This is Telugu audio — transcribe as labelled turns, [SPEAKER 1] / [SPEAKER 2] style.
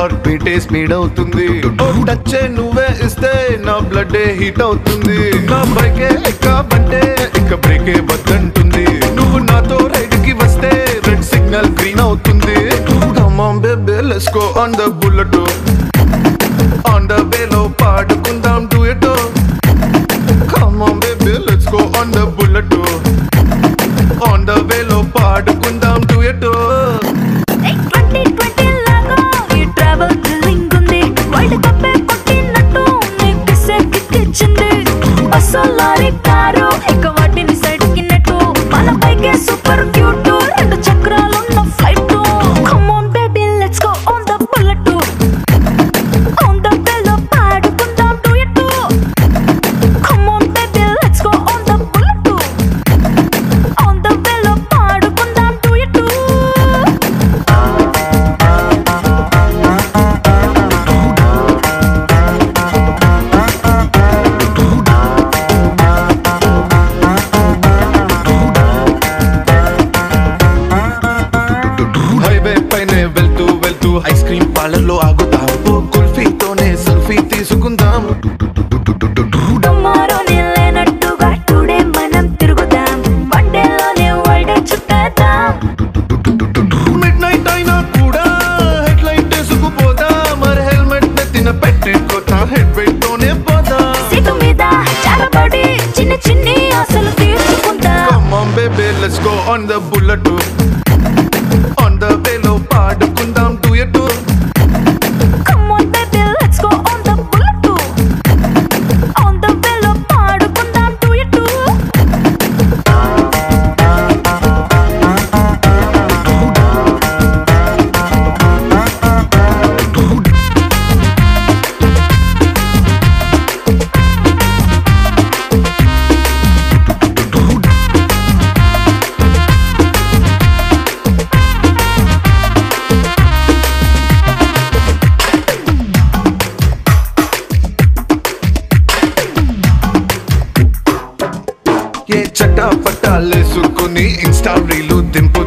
[SPEAKER 1] హార్ట్ బీటే స్పీడ్ అవుతుంది ఓ టచ్ నువ్వే ఇస్తే నా బ్లడ్ హీట్ అవుతుంది నా బైకే ఎక్కాబంటే ఇక బ్రేకే వద్దంటుంది నువ్వు నాతో రైడ్ కి వస్తే రెడ్ సిగ్నల్ గ్రీన్ అవుతుంది Come on baby let's go on the bullet on the వేలో పాడుకుందాం duet come on baby let's go on the bullet on the వేలో పాడుకుందాం డూయట్
[SPEAKER 2] ట్వంటీ ట్వంటీ లాగా ఈ ట్రావెల్ థ్రిల్లింగ్ ఉంది వరల్డ్ కప్ కొట్టినట్టు నీకు కిక్కిచ్చింది బస్సు లారీ కారు ఇక వాటిని సైడ్ కి నెట్టు మన బైకే సూపర్ క్యూట్ రెండు చక్రాలున్న flight come on baby let's go on the bullet on the వేలో పాడుకుందాం duet come on baby let's go on the bullet on the వేలో పాడుకుందాం డూయట్
[SPEAKER 1] హైవే పైనే వెళ్తూ వెళ్తూ ఐస్ క్రీమ్ పార్లర్ లో ఆగుతాం ఓ కుల్ఫీతోనే సెల్ఫీ తీసుకుందాం
[SPEAKER 2] టుమారోనే లేనట్టుగా టుడే మనం తిరుగుదాం వన్ డేలోనే వరల్డ్ చుట్టేద్దాం
[SPEAKER 1] మిడ్ నైట్ అయినా కూడా హెడ్ లైట్ వేసుకుపోదా మరి హెల్మెట్ నెత్తిన పెట్టుకోతా హెడ్ వెయిట్ తోనే పోదా
[SPEAKER 2] సీటు మీద చారబడి చిన్న చిన్ని ఆశలు తీర్చుకుందాం
[SPEAKER 1] Come on baby let's go on the bullet on the వేలో పాడుకుందాం duet
[SPEAKER 2] come on baby let's go on the bullet on the వేలో పాడుకుందాం డూయట్
[SPEAKER 1] ఏ చట్టా పట్టాలేసుకుని ఇన్స్టా రీలు దింపు